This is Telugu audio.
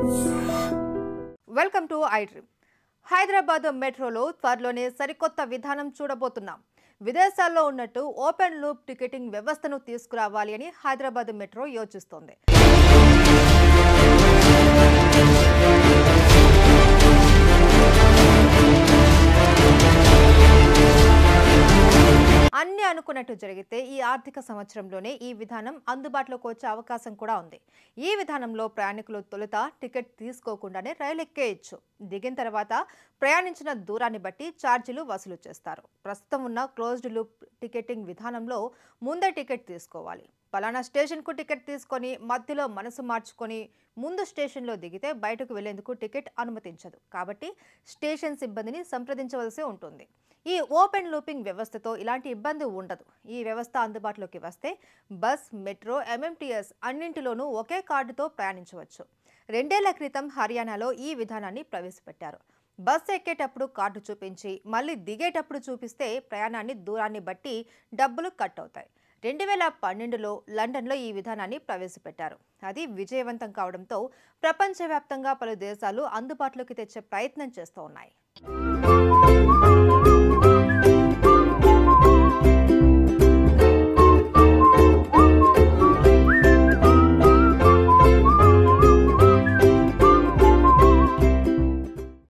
welcome to I dream Hyderabad మెట్రోలో త్వరలోనే సరికొత్త విధానం చూడబోతున్నాం విదేశాల్లో ఉన్నట్టు ఓపెన్ లూప్ టికెటింగ్ వ్యవస్థను తీసుకురావాలి అని హైదరాబాద్ మెట్రో యోచిస్తోంది అన్ని అనుకున్నట్టు జరిగితే ఈ ఆర్థిక సంవత్సరంలోనే ఈ విధానం అందుబాటులోకి వచ్చే అవకాశం కూడా ఉంది ఈ విధానంలో ప్రయాణికులు తొలుత టికెట్ తీసుకోకుండానే రైలు ఎక్కేయచ్చు దిగిన తర్వాత ప్రయాణించిన దూరాన్ని బట్టి ఛార్జీలు వసూలు చేస్తారు ప్రస్తుతం ఉన్న క్లోజ్డ్ లూప్ టికెటింగ్ విధానంలో ముందే టికెట్ తీసుకోవాలి పలానా స్టేషన్కు టికెట్ తీసుకొని మధ్యలో మనసు మార్చుకొని ముందు స్టేషన్లో దిగితే బయటకు వెళ్లేందుకు టికెట్ అనుమతించదు కాబట్టి స్టేషన్ సిబ్బందిని సంప్రదించవలసి ఉంటుంది ఈ ఓపెన్ లూపింగ్ వ్యవస్థతో ఇలాంటి ఇబ్బంది ఉండదు ఈ వ్యవస్థ అందుబాటులోకి వస్తే బస్ మెట్రో ఎంఎంటీఎస్ అన్నింటిలోనూ ఒకే కార్డుతో ప్రయాణించవచ్చు రెండేళ్ల క్రితం హర్యానాలో ఈ విధానాన్ని ప్రవేశపెట్టారు బస్ ఎక్కేటప్పుడు కార్డు చూపించి మళ్ళీ దిగేటప్పుడు చూపిస్తే ప్రయాణాన్ని దూరాన్ని బట్టి డబ్బులు కట్ అవుతాయి రెండు వేల పన్నెండులో లండన్లో ఈ విధానాన్ని ప్రవేశపెట్టారు అది విజయవంతం కావడంతో ప్రపంచవ్యాప్తంగా పలు దేశాలు అందుబాటులోకి తెచ్చే ప్రయత్నం చేస్తూ ఉన్నాయి